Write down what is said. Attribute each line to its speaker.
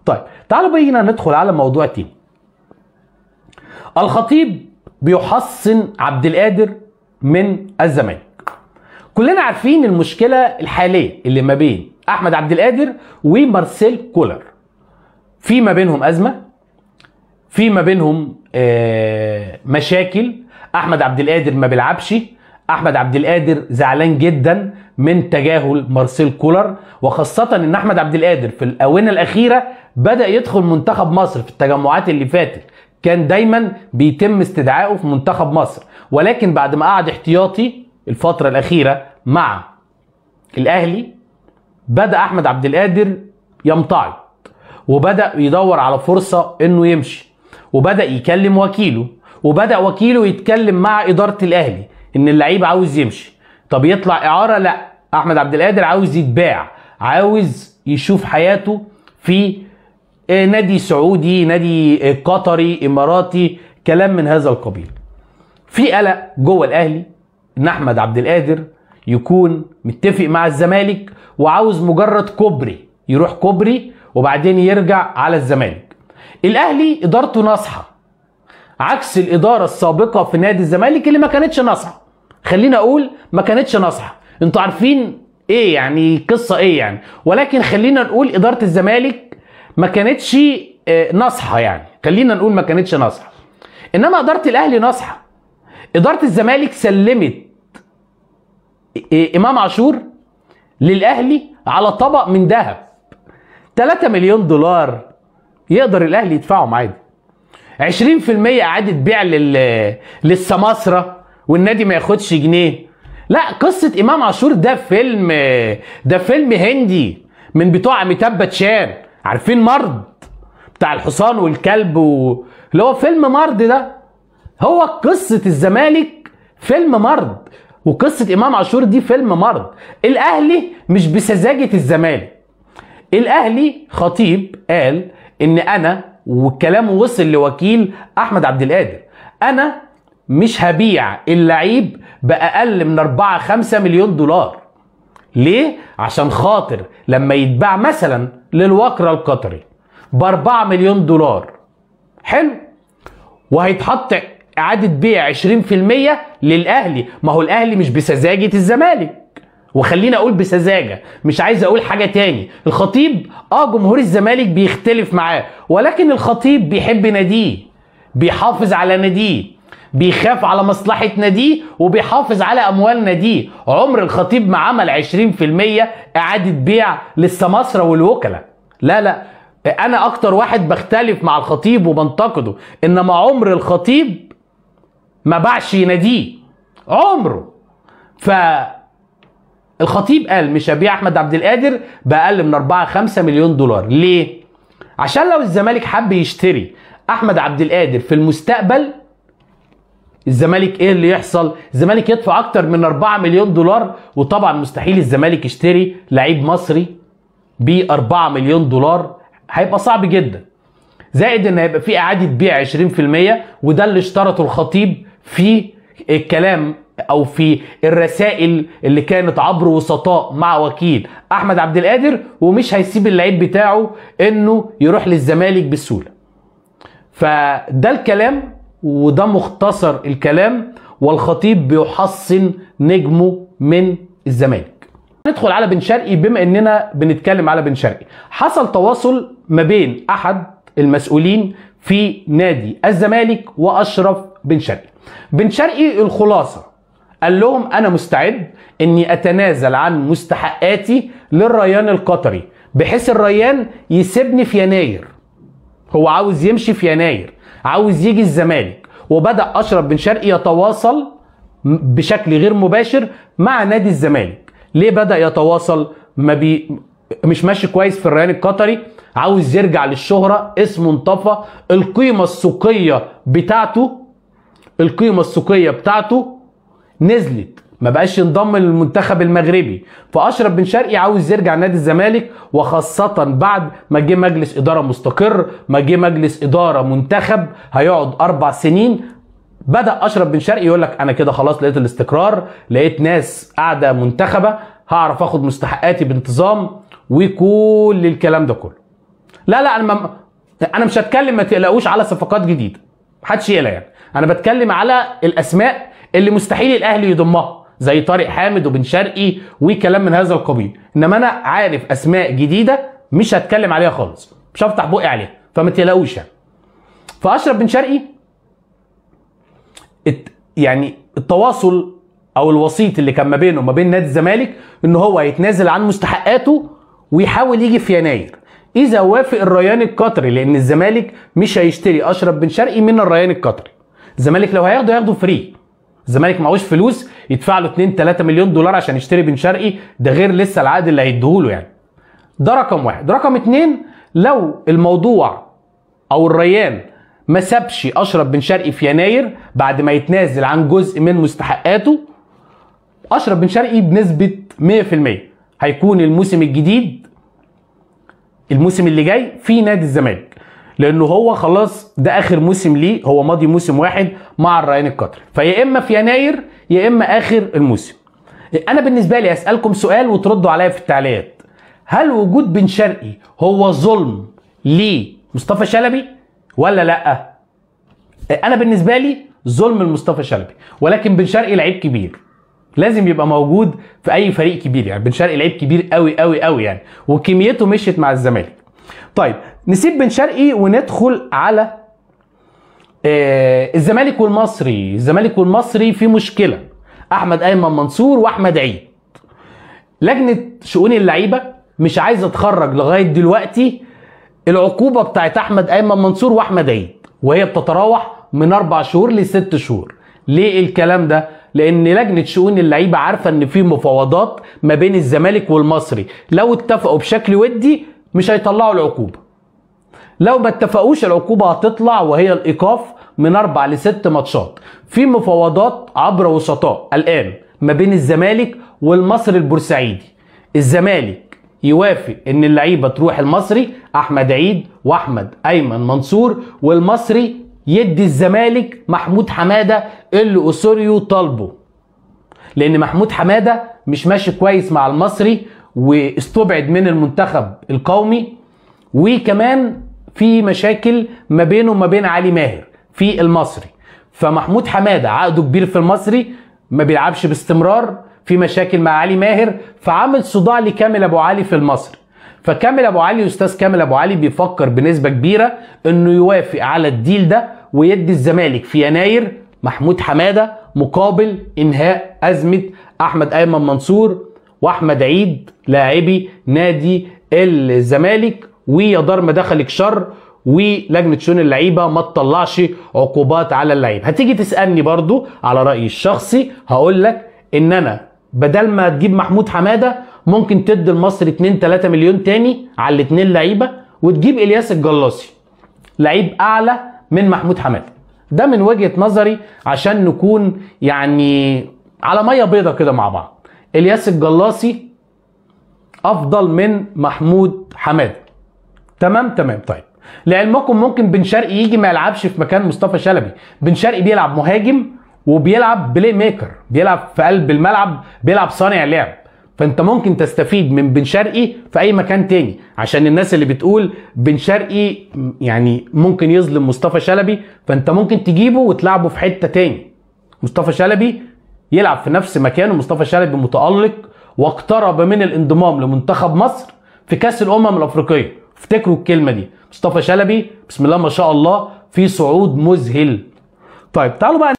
Speaker 1: طيب تعالوا بينا ندخل على موضوع تاني الخطيب بيحصن عبد القادر من الزمالك كلنا عارفين المشكله الحاليه اللي ما بين احمد عبد القادر ومارسيل كولر في ما بينهم ازمه في ما بينهم آه، مشاكل احمد عبد القادر ما بيلعبش احمد عبد القادر زعلان جدا من تجاهل مارسيل كولر وخاصه ان احمد عبد القادر في الاونه الاخيره بدا يدخل منتخب مصر في التجمعات اللي فاتت كان دايما بيتم استدعائه في منتخب مصر ولكن بعد ما قعد احتياطي الفتره الاخيره مع الاهلي بدا احمد عبد القادر يمتعض وبدا يدور على فرصه انه يمشي وبدا يكلم وكيله وبدا وكيله يتكلم مع اداره الاهلي ان اللعيب عاوز يمشي طب يطلع اعاره لا احمد عبد القادر عاوز يتباع عاوز يشوف حياته في آه، نادي سعودي نادي آه، قطري اماراتي كلام من هذا القبيل في قلق جوه الاهلي ان احمد عبد القادر يكون متفق مع الزمالك وعاوز مجرد كوبري يروح كوبري وبعدين يرجع على الزمالك الاهلي ادارته ناصحه عكس الاداره السابقه في نادي الزمالك اللي ما كانتش ناصحه خلينا اقول ما كانتش ناصحه انتوا عارفين ايه يعني قصه ايه يعني ولكن خلينا نقول اداره الزمالك ما كانتش آه، ناصحه يعني خلينا نقول ما كانتش ناصحه انما اداره الاهلي ناصحه اداره الزمالك سلمت إيه، امام عاشور للاهلي على طبق من ذهب 3 مليون دولار يقدر الاهلي يدفعهم عادي 20% اعاده بيع لل للسماسره والنادي ما ياخدش جنيه لا قصه امام عاشور ده فيلم ده فيلم هندي من بتوع اميتاب باتشان عارفين مرض بتاع الحصان والكلب و... اللي هو فيلم مرض ده هو قصه الزمالك فيلم مرض وقصه امام عاشور دي فيلم مرض الاهلي مش بسذاجه الزمالك الاهلي خطيب قال ان انا وكلامه وصل لوكيل احمد عبد القادر انا مش هبيع اللعيب باقل من 4 5 مليون دولار ليه عشان خاطر لما يتباع مثلا للوكرة القطري ب 4 مليون دولار حلو وهيتحط اعاده بيع 20% للاهلي ما هو الاهلي مش بسذاجه الزمالك وخليني اقول بسذاجه مش عايز اقول حاجه تاني الخطيب اه جمهور الزمالك بيختلف معاه ولكن الخطيب بيحب ناديه بيحافظ على ناديه بيخاف على مصلحة ناديه وبيحافظ على أموال ناديه عمر الخطيب ما عمل 20% إعادة بيع للسماسرة والوكلاء لا لا أنا أكتر واحد بختلف مع الخطيب وبنتقده إنما عمر الخطيب ما باعش ناديه عمره ف الخطيب قال مش هبيع احمد عبد القادر باقل من 4 5 مليون دولار ليه عشان لو الزمالك حب يشتري احمد عبد القادر في المستقبل الزمالك ايه اللي يحصل الزمالك يدفع اكتر من 4 مليون دولار وطبعا مستحيل الزمالك يشتري لعيب مصري ب 4 مليون دولار هيبقى صعب جدا زائد ان هيبقى في اعاده بيع 20% وده اللي اشترطه الخطيب في الكلام او في الرسائل اللي كانت عبر وسطاء مع وكيل احمد عبد القادر ومش هيسيب اللعيب بتاعه انه يروح للزمالك بسهوله فده الكلام وده مختصر الكلام والخطيب بيحصن نجمه من الزمالك ندخل على بن شرقي بما اننا بنتكلم على بن شرقي حصل تواصل ما بين احد المسؤولين في نادي الزمالك واشرف بن شرقي بن شرقي الخلاصه قال لهم انا مستعد اني اتنازل عن مستحقاتي للريان القطري بحيث الريان يسيبني في يناير هو عاوز يمشي في يناير عاوز يجي الزمالك وبدا اشرف بن شرقي يتواصل بشكل غير مباشر مع نادي الزمالك ليه بدا يتواصل ما بي مش ماشي كويس في الريان القطري عاوز يرجع للشهرة اسمه انطفى القيمة السوقية بتاعته القيمة السوقية بتاعته نزلت ما بقاش ينضم للمنتخب المغربي فاشرف بن شرقي عاوز يرجع نادي الزمالك وخاصه بعد ما جه مجلس اداره مستقر ما جه مجلس اداره منتخب هيقعد اربع سنين بدا اشرف بن شرقي يقول لك انا كده خلاص لقيت الاستقرار لقيت ناس قاعده منتخبه هعرف اخد مستحقاتي بانتظام وكل الكلام ده كله لا لا انا ما انا مش هتكلم ما تقلقوش على صفقات جديده محدش يقلق يعني انا بتكلم على الاسماء اللي مستحيل الاهلي يضمها زي طارق حامد وبن شرقي وكلام من هذا القبيل انما انا عارف اسماء جديده مش هتكلم عليها خالص مش هفتح بقي عليها فما تقلقوش يعني فاشرف بن شرقي الت- يعني التواصل او الوسيط اللي كان ما بينه وما بين نادي الزمالك ان هو يتنازل عن مستحقاته ويحاول يجي في يناير اذا وافق الريان القطري لان الزمالك مش هيشتري اشرف بن شرقي من الريان القطري الزمالك لو هياخده هياخده فري الزمالك معهوش فلوس يدفع له 2 3 مليون دولار عشان يشتري بن شرقي ده غير لسه العقد اللي هيديهوله يعني ده رقم واحد رقم اتنين لو الموضوع او الريان ما سابش اشرف بن شرقي في يناير بعد ما يتنازل عن جزء من مستحقاته اشرف بن شرقي بنسبه 100% هيكون الموسم الجديد الموسم اللي جاي في نادي الزمالك لانه هو خلاص ده اخر موسم ليه هو ماضي موسم واحد مع الريان القطري فيا اما في يناير يا اما اخر الموسم انا بالنسبه لي اسالكم سؤال وتردوا عليا في التعليقات هل وجود بن شرقي هو ظلم لمصطفى شلبي ولا لا انا بالنسبه لي ظلم لمصطفى شلبي ولكن بن شرقي لعيب كبير لازم يبقى موجود في اي فريق كبير يعني بن شرقي لعيب كبير قوي قوي قوي يعني وكميته مشيت مع الزمالك طيب نسيب بن شرقي وندخل على آه الزمالك والمصري الزمالك والمصري في مشكله احمد ايمن منصور واحمد عيد لجنه شؤون اللعيبه مش عايزه تخرج لغايه دلوقتي العقوبه بتاعت احمد ايمن منصور واحمد عيد وهي بتتراوح من اربع شهور لست شهور ليه الكلام ده لان لجنه شؤون اللعيبه عارفه ان في مفاوضات ما بين الزمالك والمصري لو اتفقوا بشكل ودي مش هيطلعوا العقوبه لو ما اتفقوش العقوبه هتطلع وهي الايقاف من اربع لست ماتشات في مفاوضات عبر وسطاء الان ما بين الزمالك والمصري البورسعيدي الزمالك يوافق ان اللعيبه تروح المصري احمد عيد واحمد ايمن منصور والمصري يدي الزمالك محمود حماده اللي اسوريو طالبه لان محمود حماده مش ماشي كويس مع المصري واستبعد من المنتخب القومي وكمان في مشاكل ما بينه وما بين علي ماهر في المصري فمحمود حماده عقده كبير في المصري ما بيلعبش باستمرار في مشاكل مع علي ماهر فعمل صداع لكامل ابو علي في المصري فكامل ابو علي استاذ كامل ابو علي بيفكر بنسبه كبيره انه يوافق على الديل ده ويدي الزمالك في يناير محمود حماده مقابل انهاء ازمه احمد ايمن منصور واحمد عيد لاعبي نادي الزمالك ويا دار ما دخلك شر ولجنه شؤون اللعيبه ما تطلعش عقوبات على اللعيب هتيجي تسالني برضو على رايي الشخصي هقول لك ان انا بدل ما تجيب محمود حماده ممكن تدي المصري 2 3 مليون تاني على الاثنين لعيبه وتجيب الياس الجلاصي لعيب اعلى من محمود حماده ده من وجهه نظري عشان نكون يعني على ميه بيضه كده مع بعض الياس الجلاصي افضل من محمود حماده تمام تمام طيب لعلمكم ممكن بن شرقي يجي ما يلعبش في مكان مصطفى شلبي بن شرقي بيلعب مهاجم وبيلعب بلاي ميكر بيلعب في قلب الملعب بيلعب صانع لعب فانت ممكن تستفيد من بن شرقي في اي مكان تاني عشان الناس اللي بتقول بن شرقي يعني ممكن يظلم مصطفى شلبي فانت ممكن تجيبه وتلعبه في حته تاني مصطفى شلبي يلعب في نفس مكانه مصطفى شلبي متالق واقترب من الانضمام لمنتخب مصر في كاس الامم الافريقيه افتكروا الكلمه دي مصطفى شلبي بسم الله ما شاء الله في صعود مذهل طيب تعالوا بقى